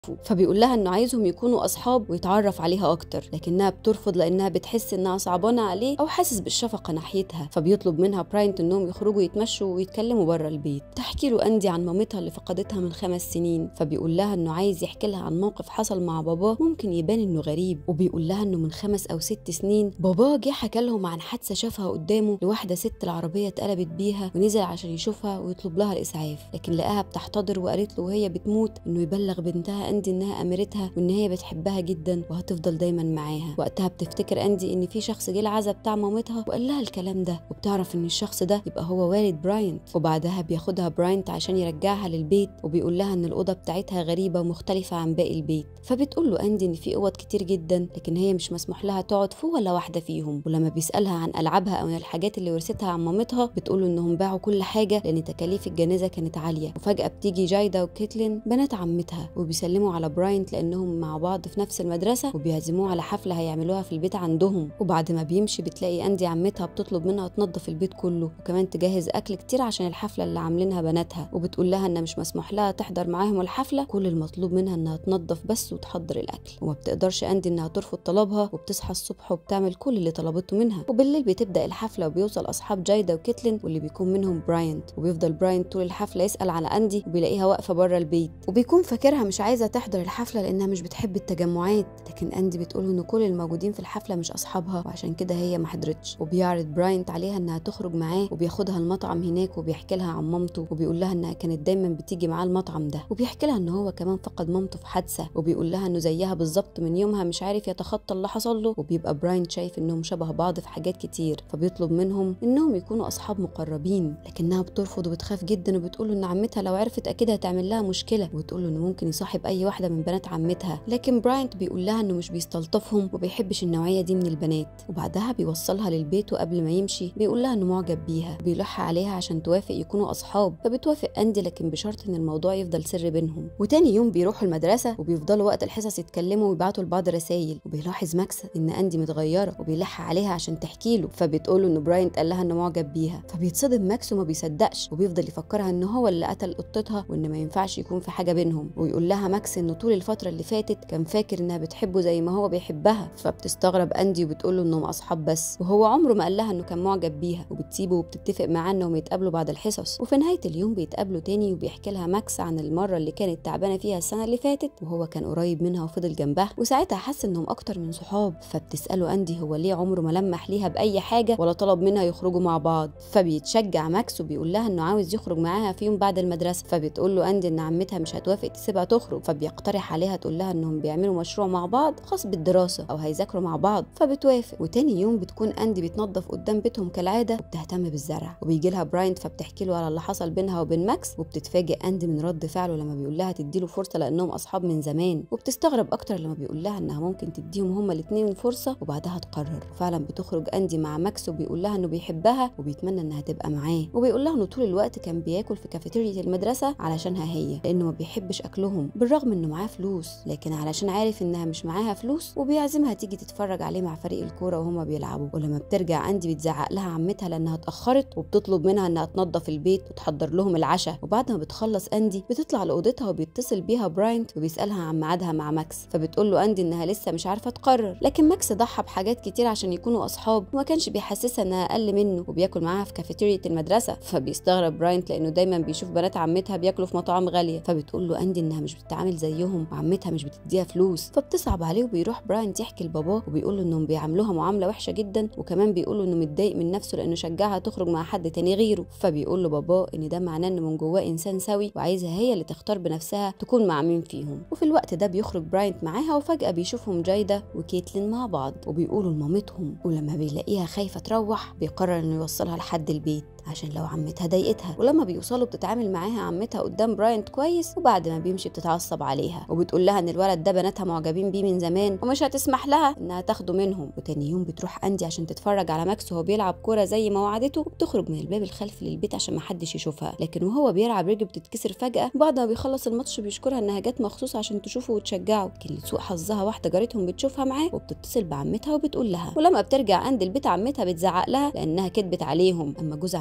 فبيقول لها انه عايزهم يكونوا اصحاب ويتعرف عليها اكتر لكنها بترفض لانها بتحس انها صعبانه عليه او حاسس بالشفقه ناحيتها فبيطلب منها براينت انهم يخرجوا يتمشوا ويتكلموا بره البيت تحكي له اندي عن مامتها اللي فقدتها من خمس سنين فبيقول لها انه عايز يحكي لها عن موقف حصل مع باباه ممكن يبان انه غريب وبيقول لها انه من خمس او ست سنين باباه جه حكى لهم عن حادثه شافها قدامه لواحده ست العربيه اتقلبت بيها ونزل عشان يشوفها ويطلب لها الاسعاف لكن لقاها بتحتضر وقالت له وهي بتموت انه يبلغ بنتها اندي انها امرتها وان هي بتحبها جدا وهتفضل دايما معاها وقتها بتفتكر اندي ان في شخص جه العزا بتاع مامتها وقال لها الكلام ده وبتعرف ان الشخص ده يبقى هو والد براينت وبعدها بياخدها براينت عشان يرجعها للبيت وبيقول لها ان الاوضه بتاعتها غريبه ومختلفه عن باقي البيت فبتقول له اندي ان في اوض كتير جدا لكن هي مش مسموح لها تقعد في ولا واحده فيهم ولما بيسالها عن العابها او الحاجات اللي ورثتها عن مامتها بتقول له انهم باعوا كل حاجه لان تكاليف الجنازه كانت عاليه وفجاه بتيجي جايدا وكيتلين بنات عمتها وبيسلموا على براينت لانهم مع بعض في نفس المدرسه وبيعزموه على حفله هيعملوها في البيت عندهم وبعد ما بيمشي بتلاقي اندي عمتها بتطلب منها تنظف البيت كله وكمان تجهز اكل كتير عشان الحفله اللي عاملينها بناتها وبتقول لها ان مش مسموح لها تحضر معاهم الحفله كل المطلوب منها انها تنظف بس وتحضر الاكل وما بتقدرش اندي انها ترفض طلبها وبتصحى الصبح وبتعمل كل اللي طلبته منها وبالليل بتبدا الحفله وبيوصل اصحاب جايدا وكيتلين واللي بيكون منهم براينت وبيفضل براينت طول الحفله يسال على اندي وبيلاقيها واقفه بره البيت وبيكون فاكرها مش عايزه تحضر الحفله لانها مش بتحب التجمعات لكن اندي بتقول ان كل الموجودين في الحفله مش اصحابها وعشان كده هي ما حضرتش وبيعرض براينت عليها انها تخرج معاه وبياخدها المطعم هناك وبيحكي لها عن مامته وبيقول لها انها كانت دايما بتيجي معاه المطعم ده وبيحكي لها ان هو كمان فقد مامته في حادثه وبيقول لها انه زيها بالظبط من يومها مش عارف يتخطى اللي حصل له وبيبقى براينت شايف انهم شبه بعض في حاجات كتير فبيطلب منهم انهم يكونوا اصحاب مقربين لكنها بترفض وبتخاف جدا وبتقول ان عمتها لو عرفت اكيد هتعمل لها مشكله وتقول له انه ممكن يصاحب اي واحده من بنات عمتها لكن براينت بيقول لها انه مش بيستلطفهم وبيحبش النوعيه دي من البنات وبعدها بيوصلها للبيت وقبل ما يمشي بيقول لها انه معجب بيها وبيلح عليها عشان توافق يكونوا اصحاب فبتوافق اندي لكن بشرط ان الموضوع يفضل سر بينهم وتاني يوم بيروحوا المدرسه وبيفضلوا وقت الحصص يتكلموا ويبعتوا لبعض رسائل وبيلاحظ ماكس ان اندي متغيره وبيلح عليها عشان تحكي له فبتقول له ان براينت قال لها انه معجب بيها فبيتصدم ماكس وما بيصدقش وبيفضل يفكرها ان هو اللي قتل قطتها وان ما ينفعش يكون في حاجه بينهم ويقول لها ماكس انه طول الفتره اللي فاتت كان فاكر انها بتحبه زي ما هو بيحبها فبتستغرب اندي وبتقول له انهم اصحاب بس وهو عمره ما قال لها انه كان معجب بيها وبتسيبه وبتتفق معاه انهم يتقابلوا بعد الحصص وفي نهايه اليوم بيتقابلوا تاني وبيحكي لها ماكس عن المره اللي كانت تعبانه فيها السنه اللي فاتت وهو كان قريب منها وفضل جنبها وساعتها حس انهم اكتر من صحاب فبتساله اندي هو ليه عمره ما لمح ليها باي حاجه ولا طلب منها يخرجوا مع بعض فبيتشجع ماكس وبيقول لها انه عاوز يخرج معاها في يوم بعد المدرسه فبتقول له اندي ان عمتها مش هتوافق تسيبها تخرج فبيقترح عليها تقول لها انهم بيعملوا مشروع مع بعض خاص بالدراسه او هيذاكروا مع بعض فبتوافق وتاني يوم بتكون اندي بتنظف قدام بيتهم كالعاده وبتهتم بالزرع وبيجي لها براينت فبتحكي له على اللي حصل بينها وبين ماكس وبتتفاجئ اندي من رد فعله لما بيقول لها تديله فرصه لانهم اصحاب من زمان وبتستغرب اكتر لما بيقول لها انها ممكن تديهم هما الاثنين فرصه وبعدها تقرر وفعلا بتخرج اندي مع ماكس وبيقول لها انه بيحبها وبيتمنى انها تبقى معاه وبيقول لها انه طول الوقت كان بياكل في كافيتيريا المدرسه علشانها هي لانه ما بيحبش اكلهم بالرغم انه معاه فلوس لكن علشان عارف انها مش معاها فلوس وبيعزمها تيجي تتفرج عليه مع فريق الكوره وهما بيلعبوا ولما بترجع اندي بتزعق لها عمتها لانها اتاخرت وبتطلب منها انها تنظف البيت وتحضر لهم العشاء وبعد ما بتخلص اندي بتطلع لاوضتها وبيتصل بيها براينت وبيسالها عن ميعادها مع ماكس فبتقول له اندي انها لسه مش عارفه تقرر لكن ماكس ضحى بحاجات كتير عشان يكونوا اصحاب وما كانش بيحسسها انها اقل منه وبياكل معاها في كافيتيريا المدرسه فبيستغرب براينت لانه دايما بيشوف بنات عمتها بياكلوا في مطاعم غاليه فبتقول له اندي انها مش بتتعامل زيهم وعمتها مش بتديها فلوس فبتصعب عليه وبيروح براينت يحكي لباباه وبيقول له انهم بيعاملوها معامله وحشه جدا وكمان بيقول له انه متضايق من نفسه لانه شجعها تخرج مع حد تاني غيره فبيقول له باباه ان ده معناه انه من جواه انسان سوي وعايزها هي اللي تختار بنفسها تكون مع مين فيهم وفي الوقت ده بيخرج براينت معاها وفجاه بيشوفهم جايده وكيتلين مع بعض وبيقولوا لمامتهم ولما بيلاقيها خايفه تروح بيقرر انه يوصلها لحد البيت عشان لو عمتها ضايقتها ولما بيوصلوا بتتعامل معاها عمتها قدام براينت كويس وبعد ما بيمشي بتتعصب عليها وبتقول لها ان الولد ده بناتها معجبين بيه من زمان ومش هتسمح لها انها تاخده منهم وتاني يوم بتروح اندي عشان تتفرج على ماكس وهو بيلعب كوره زي ما وعدته وبتخرج من الباب الخلفي للبيت عشان محدش يشوفها لكن وهو بيلعب رجله بتتكسر فجاه وبعد ما بيخلص الماتش بيشكرها انها جت مخصوص عشان تشوفه وتشجعه لكن لسوء حظها واحده جارتهم بتشوفها معاه وبتتصل بعمتها وبتقول لها ولما بترجع اندي البيت عمتها بتزعق لها لانها كدبت عليهم اما جوز عمتها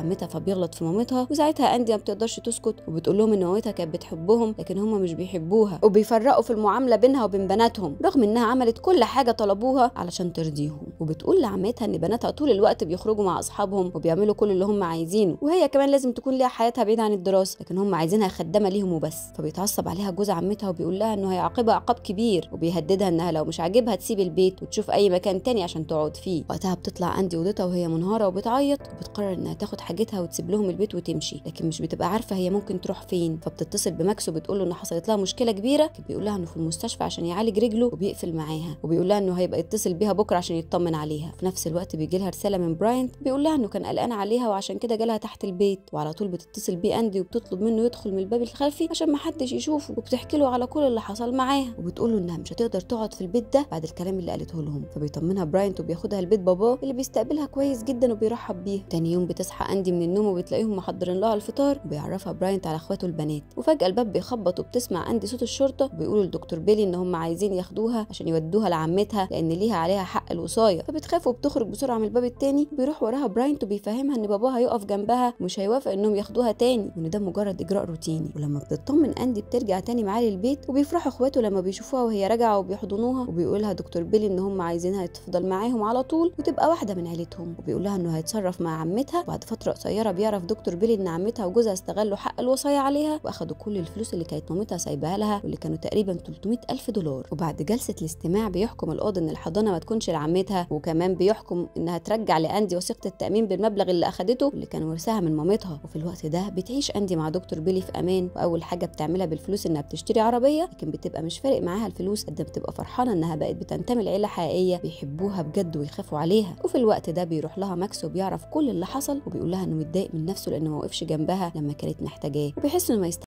عمتها فبيغلط في مامتها وساعتها اندي ما بتقدرش تسكت وبتقول لهم ان مامتها كانت بتحبهم لكن هم مش بيحبوها وبيفرقوا في المعامله بينها وبين بناتهم رغم انها عملت كل حاجه طلبوها علشان ترضيهم وبتقول لعمتها ان بناتها طول الوقت بيخرجوا مع اصحابهم وبيعملوا كل اللي هم عايزينه وهي كمان لازم تكون ليها حياتها بعيد عن الدراسه لكن هم عايزينها خدامه ليهم وبس فبيتعصب عليها جوز عمتها وبيقول لها انه هيعاقبها عقاب كبير وبيهددها انها لو مش عاجبها تسيب البيت وتشوف اي مكان تاني عشان تقعد فيه وقتها بتطلع اندي اوضتها وهي منهاره وبتعيط وبتقرر انها تاخد حاجتها وتسيب لهم البيت وتمشي لكن مش بتبقى عارفه هي ممكن تروح فين فبتتصل بماكس وبتقول له ان حصلت لها مشكله كبيره كان بيقول لها انه في المستشفى عشان يعالج رجله وبيقفل معاها وبيقول لها انه هيبقى يتصل بيها بكره عشان يطمن عليها في نفس الوقت بيجي لها رساله من براينت بيقول لها انه كان قلقان عليها وعشان كده جالها تحت البيت وعلى طول بتتصل بيه اندي وبتطلب منه يدخل من الباب الخلفي عشان ما حدش يشوفه وبتحكي له على كل اللي حصل معاها وبتقول له انها مش هتقدر تقعد في البيت ده بعد الكلام اللي قالته لهم فبيطمنها براينت وبياخدها لبيت باباه اللي بيستقبلها كويس جدا وبيرحب بيها تاني يوم بتصحى اندي من النوم وبتلاقيهم محضرين لها الفطار وبيعرفها براينت على اخواته البنات وفجاه الباب بيخبط وبتسمع اندي صوت الشرطه وبيقولوا لدكتور بيلي ان هم عايزين ياخدوها عشان يودوها لعمتها لان ليها عليها حق الوصايه فبتخاف وبتخرج بسرعه من الباب التاني وبيروح وراها براينت وبيفهمها ان باباها هيقف جنبها ومش هيوافق انهم ياخدوها تاني وان ده مجرد اجراء روتيني ولما بتطمن اندي بترجع تاني معاه للبيت وبيفرحوا اخواته لما بيشوفوها وهي راجعه وبيحضنوها وبيقولها دكتور بيلي ان هم عايزينها تفضل معاهم على طول وتبقى واحده من عيلتهم وبيقول لها انه هيتصرف مع عمتها وبعد فتره قصيره بيعرف دكتور بيلي ان عمتها وجوزها استغلوا حق الوصايه عليها واخدوا كل الفلوس اللي كانت مامتها سايباها لها واللي كانوا تقريبا 300 الف دولار وبعد جلسه الاستماع بيحكم القاضي ان الحضانه ما تكونش لعمتها وكمان بيحكم انها ترجع لاندي وثيقه التامين بالمبلغ اللي اخدته اللي كان ورثها من مامتها وفي الوقت ده بتعيش اندي مع دكتور بيلي في امان واول حاجه بتعملها بالفلوس انها بتشتري عربيه لكن بتبقى مش فارق معاها الفلوس قد ما بتبقى فرحانه انها بقت بتنتمي لعيله حقيقيه بيحبوها بجد ويخافوا عليها وفي الوقت ده بيروح لها ماكس وبيعرف كل اللي حصل وبيقول لها انه متضايق من نفسه لانه ما وقفش جنبها لما كانت محتاجاه وبيحس انه ما